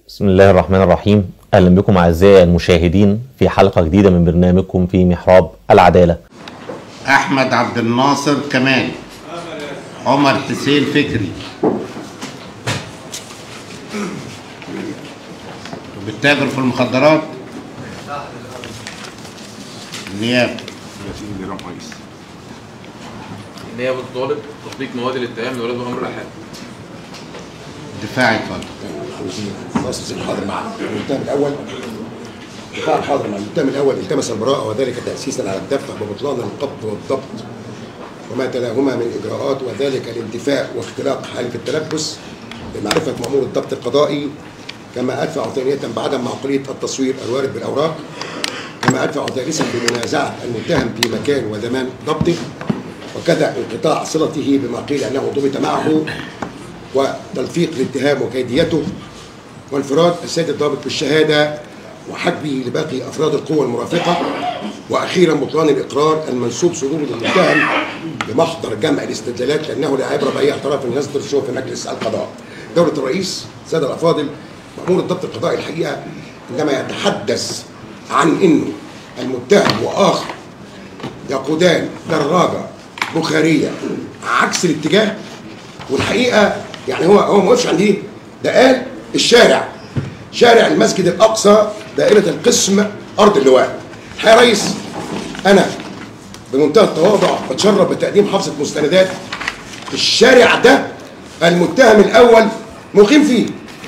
بسم الله الرحمن الرحيم اهلا بكم اعزائي المشاهدين في حلقه جديده من برنامجكم في محراب العداله احمد عبد الناصر كمال عمر حسين فكري بتتاجر في المخدرات النيابه نيابة الطالب تطبيق مواد الاتهام لولاد امر الاحاد دفاعي اتفضل ناصر الحاضر مع المتهم الاول دفاع الحاضر مع المتهم الاول التمس البراءه وذلك تاسيسا على الدفع ببطلان القبض والضبط وما تلاهما من اجراءات وذلك الانتفاء واختلاق حالة التلبس بمعرفه مامور الضبط القضائي كما ادفع ثانيه بعدم معقوليه التصوير الوارد بالاوراق كما ادفع ثالثا بمنازعه المتهم في مكان وزمان ضبطه وكذا انقطاع صلته بما قيل انه ضبط معه وتلفيق الاتهام وكيديته وانفراد السيد الضابط بالشهاده وحجبه لباقي افراد القوى المرافقه واخيرا بطلان الاقرار المنسوب صدور المتهم بمحضر جمع الاستدلالات لانه لا عبره باي اعتراف يصدر شو في مجلس القضاء. دوله الرئيس الساده الافاضل مامور الضبط القضائي الحقيقه عندما يتحدث عن انه المتهم واخر يقودان دراجه بخاريه عكس الاتجاه والحقيقه يعني هو هو ما وقفش عند دي ده قال الشارع شارع المسجد الاقصى دائره القسم ارض اللواء الحقيقه يا ريس انا بمنتهى التواضع بتشرف بتقديم حفظه مستندات الشارع ده المتهم الاول مقيم فيه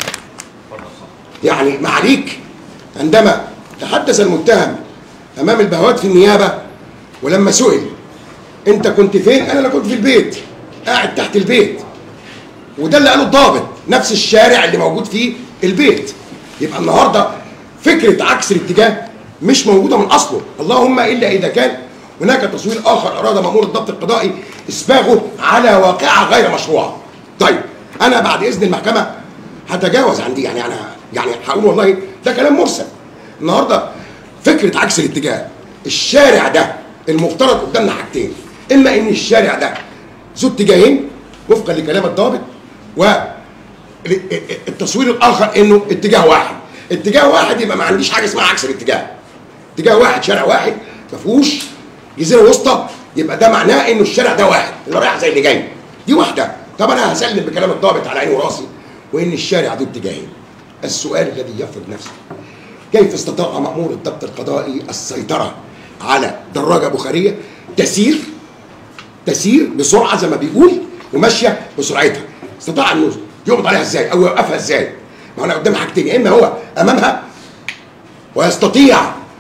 يعني معاليك عندما تحدث المتهم امام البهوات في النيابه ولما سئل انت كنت فين انا لا كنت في البيت قاعد تحت البيت وده اللي قاله الضابط نفس الشارع اللي موجود فيه البيت يبقى النهارده فكره عكس الاتجاه مش موجوده من اصله اللهم الا اذا كان هناك تصوير اخر اراد مامور الضبط القضائي اسباغه على واقعه غير مشروعه طيب انا بعد اذن المحكمه هتجاوز عن دي يعني انا يعني هقول والله ده كلام مرسل النهارده فكره عكس الاتجاه الشارع ده المفترض قدامنا حاجتين اما ان الشارع ده ذو اتجاهين وفقا لكلام الضابط والتصوير الاخر انه اتجاه واحد اتجاه واحد يبقى ما عنديش حاجه اسمها عكس الاتجاه اتجاه واحد شارع واحد ما فيهوش جزيره وسطى يبقى ده معناه انه الشارع ده واحد اللي رايح زي اللي جاي دي واحده طب انا هسلم بكلام الضابط على عيني وراسي وان الشارع ذو اتجاهين السؤال الذي يفرض نفسه كيف استطاع مأمور الضبط القضائي السيطرة على دراجة بخارية تسير تسير بسرعة زي ما بيقول وماشية بسرعتها استطاع انه يقبض عليها ازاي او يوقفها ازاي ما انا قدام حاجتين يا اما هو امامها ويستطيع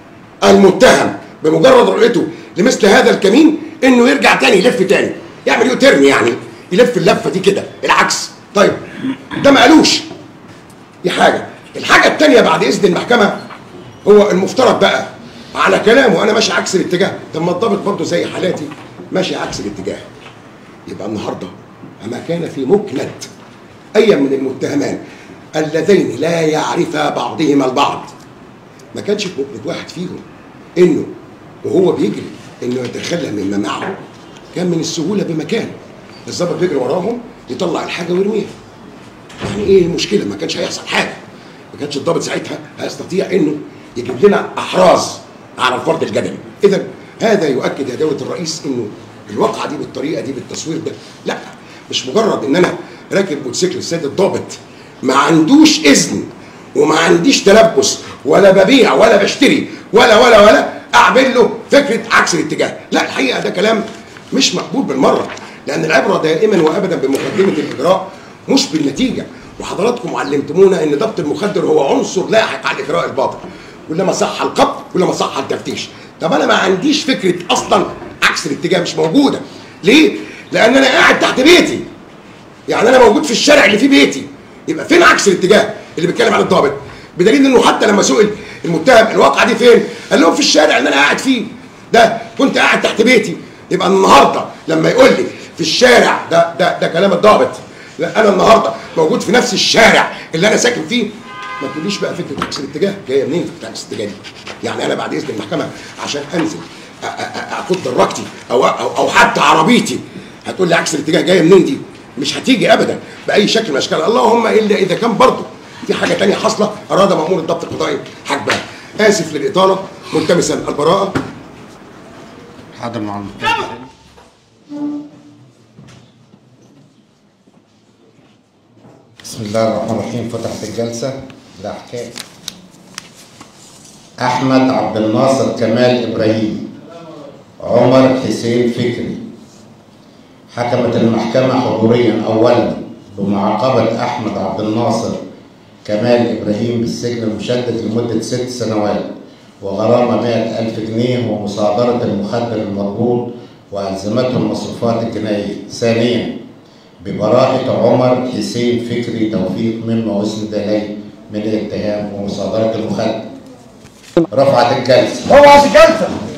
المتهم بمجرد رؤيته لمثل هذا الكمين انه يرجع تاني يلف تاني يعمل يوتيرن يعني يلف اللفه دي كده العكس طيب ده ما قالوش دي حاجه الحاجه الثانيه بعد اذن المحكمه هو المفترض بقى على كلامه انا ماشي عكس الاتجاه طب ما الضابط برضه زي حالاتي ماشي عكس الاتجاه يبقى النهارده اما كان في مكند اي من المتهمان اللذين لا يعرفا بعضهما البعض ما كانش في مكند واحد فيهم انه وهو بيجري انه يتخلى مما معه كان من السهوله بمكان الضابط بيجري وراهم يطلع الحاجه ويرميها يعني ايه المشكله ما كانش هيحصل حاجه ما كانش الضابط ساعتها هيستطيع انه يجيب لنا احراز على الفرد الجدلي اذا هذا يؤكد يا دوله الرئيس انه الواقعه دي بالطريقه دي بالتصوير ده لا مش مجرد ان انا راكب موتوسيكل السيد الضابط ما عندوش اذن وما عنديش تلبس ولا ببيع ولا بشتري ولا ولا ولا اعمل له فكره عكس الاتجاه لا الحقيقه ده كلام مش مقبول بالمره لان العبره دائما وابدا بمقدمه الاجراء مش بالنتيجه وحضراتكم علمتمونا ان ضبط المخدر هو عنصر لاحق على الاجراء الباطل كلما صح القبض كلما صح التفتيش طب انا ما عنديش فكره اصلا عكس الاتجاه مش موجوده ليه لان انا قاعد تحت بيتي يعني انا موجود في الشارع اللي فيه بيتي يبقى فين عكس الاتجاه اللي بيتكلم عن الضابط بدليل انه حتى لما سئل المتهم الواقعه دي فين قال لهم في الشارع اللي انا قاعد فيه ده كنت قاعد تحت بيتي يبقى النهارده لما يقول لي في الشارع ده ده ده كلام الضابط لا انا النهارده موجود في نفس الشارع اللي انا ساكن فيه ما تقوليش بقى فكره عكس الاتجاه جايه منين فكره عكس الاتجاه دي يعني انا بعد اذن المحكمه عشان انزل أ- أ- أ- اخد دراجتي او او او حتى عربيتي هتقول لي عكس الاتجاه جايه منين دي مش هتيجي ابدا باي شكل من الاشكال اللهم الا اذا كان برضه في حاجه تانية حاصله اراد مامور الضبط القضائي حجبها اسف للاطاله ملتمسا البراءه حاضر مع المتهم بسم الله الرحمن الرحيم فتحت الجلسة الأحكام أحمد عبد الناصر كمال إبراهيم عمر حسين فكري حكمت المحكمة حضوريا أولا بمعاقبة أحمد عبد الناصر كمال إبراهيم بالسجن المشدد لمدة ست سنوات وغرامة مائة ألف جنيه ومصادرة المخدر المربوط وألزمته المصروفات الجنائية ثانيا ببراءة عمر حسين فكري توفيق مما أسند إليه من الاتهام ومصادرة المخدر رفعت الجلسة هو عايز الجلسه